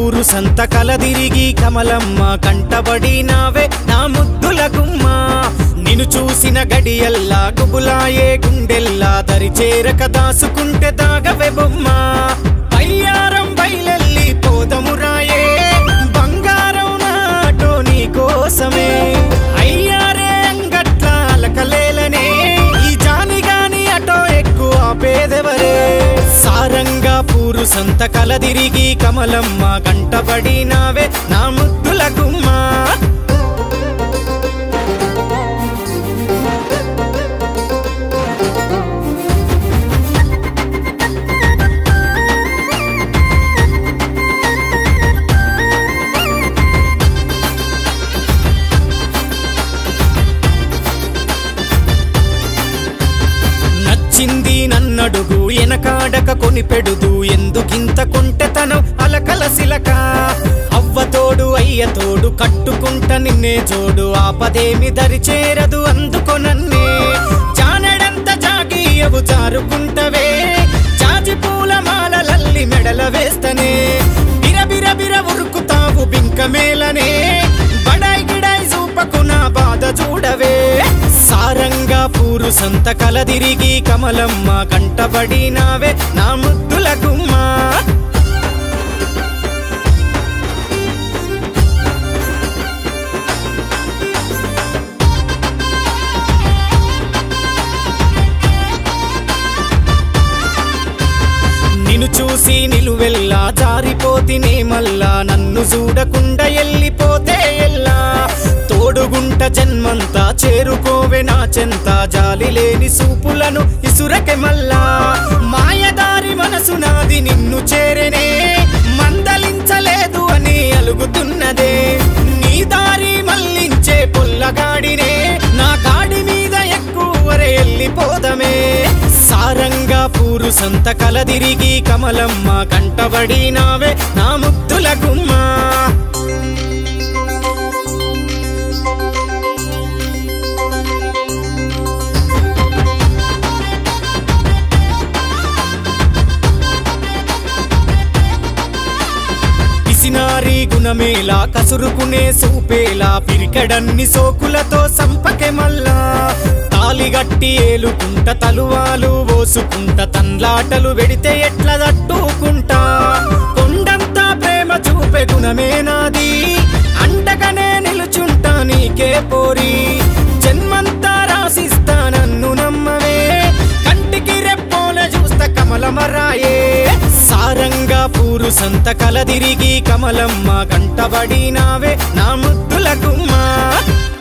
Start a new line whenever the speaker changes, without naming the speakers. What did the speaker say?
పూరు సంత కలదిరిగి కమలమ్మ కంటబడినావే నా ముద్దుల గుమ్మ నిన్ను చూసిన గడియల్లా గుబులాయే గుండెల్లా దరి చేరక దాసుకుంటే దాగవే బొమ్మ బయ్యారం బయలెల్లి పోదమురాయే బంగారం నాటో నీ కోసమే అయ్యారే అంగట్ల అలకలేలనే ఈ జాని గాని అటో ఎక్కువ పేదెవరే సారంగా పూరు సంత కలదిరిగి కమలమ్మ కంటబడినావే నా ముద్దుల గుమ్మ నచ్చింది నన్నడుగు ఎనకాడక కొనిపెడుదు ఎందుకింత కొంటెతనం అలకల సిలక అవ్వతోడు అయ్యతోడు కట్టుకుంట నిన్నే జోడు ఆపదేమి దరి చేరదు అందుకొనన్నే జానెడంత జాగీయవు జారుకుంటవే జాజి పూల మాలలల్లి మెడల వేస్తనే బిర బిర బిర ఉరుకుతావు బింకమేలనే బడాయి గిడాయి చూపకు నా బాధ చూడవే సారంగా పూరు సంత కలదిరిగి కమలమ్మ కంటబడినావే నా ముద్దుల గుమ్మ నిన్ను చూసి నిలువెల్లా జారిపోతినే మల్లా నన్ను చూడకుండా ఎల్లిపోతే ఎల్లా తోడుగుంట జన్మంతా చేరుకోవే నా చెంత జాలి లేని సూపులను ఇసురకె మల్లా మాయదారి మనసు నాది నిన్ను చేరెనే మందలించలేదు అని అలుగుతున్నదే నీ దారి మళ్ళించే పొల్లగాడినే నా గాడి మీద ఎక్కువరే వెళ్ళిపోదమే సారంగా పూరు సంత కలదిరిగి కమలమ్మ కంటబడినావే నా ముద్దుల గుమ్మ పిసినారి గుణమేలా కసురుకునే సూపేలా పిరికెడన్ని సోకులతో సంపకె మల్లా తాలిగట్టి ఏలుకుంట తలువాలు ఓసుకుంట తన్లాటలు వెడితే ఎట్ల తట్టుకుంటా కొండంతా ప్రేమ చూపే గుణమే నాది అండగానే నిలుచుంటా నీకే పోరి జన్మంతా రాసిస్తా నన్ను నమ్మవే కంటికి రెప్పోల చూస్తా కమలమరాయే సారంగా పూరు సంత కలదిరిగి కమలమ్మ కంటబడినావే నా ముద్దుల గుమ్మ